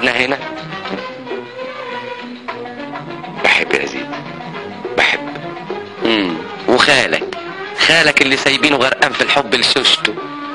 قعدنا هنا بحب يا زيد بحب مم. وخالك خالك اللي سايبينه غرقان في الحب لشوشته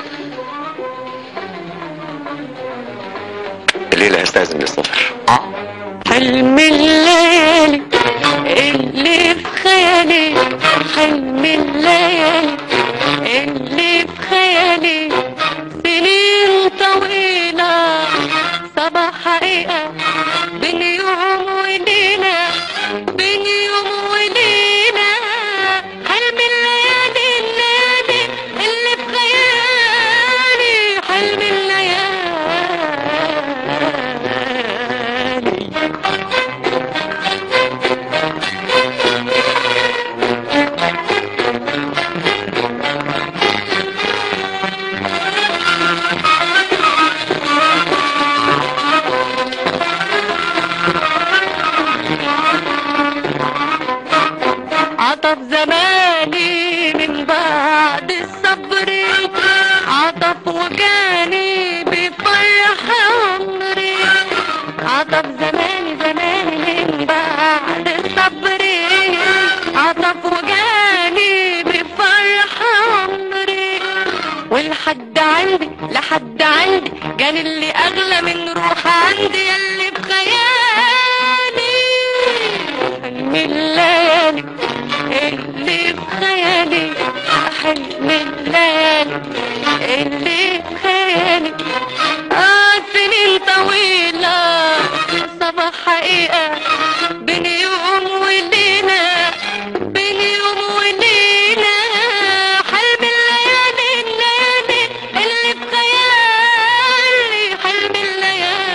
الليلة هستأذن للسفر حلم الليالي اللي في خيالي حلم الليالي اللي في خيالي سنين طويلة صباح حقيقة بين يوم وليلة بين يوم وليلة حلم الليالي الليالي اللي في خيالي حلم الليالي عطف زماني من بعد الصبر عطف وجاني بفرح عمري عطف زماني زماني من بعد الصبر عطف وجاني بفرح عمري والحد عندي لحد عندي جاني اللي اغلى من روح عندي اللي بخيالي حلم الليالي اللي في خيالي حلم الليالي اللي في خيالي آه سنين طويلة صباح حقيقة بين يوم وليلة بين يوم وليلة حلم الليالي الليالي اللي في خيالي حلم الليالي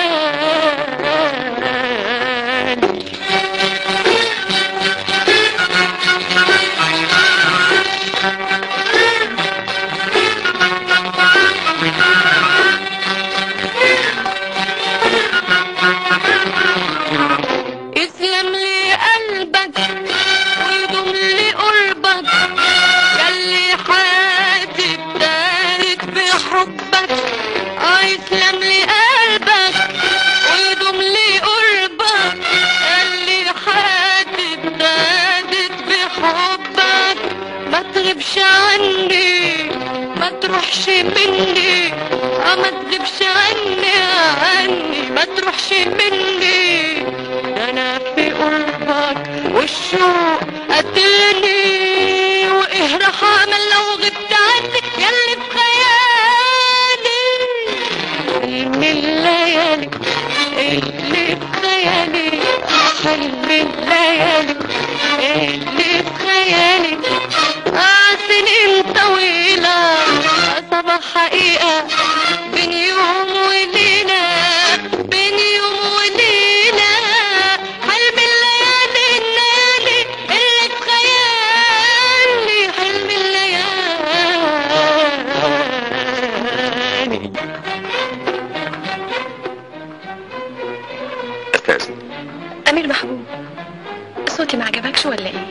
يسلم لي قلبك ويدوم لي قربك ياللي حياتي ابتدت بحبك اه يسلم لي قلبك ويدوم لي قربك ياللي حياتي ابتدت بحبك ما تغيبش عني ما تروحش مني اه ما تغيبش عني عني ما تروحش مني ده انا في قربك والشوق قتلني وايه راح اعمل لو غبت عني ياللي في خيالي حلم الليالي اللي في خيالي حلم الليالي اللي في خيالي آه سنين طويلة صباح حقيقة بين يوم وليلة بين يوم وليلة حلم الليالي الليالي اللي في خيالي حلم الليالي استأذن أمير محبوب صوتي ما عجبكش ولا إيه؟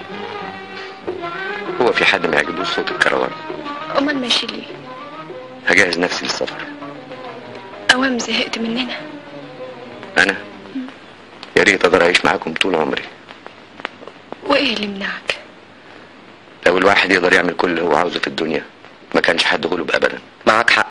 هو في حد ما يعجبوش صوت الكروان أمال ماشي ليه؟ هجهز نفسي للسفر أوام زهقت مننا انا يا ريت اقدر اعيش معاكم طول عمري وإيه اللي يمنعك؟ لو الواحد يقدر يعمل كل اللي هو عاوزه في الدنيا ما كانش حد غلب ابدا معاك حق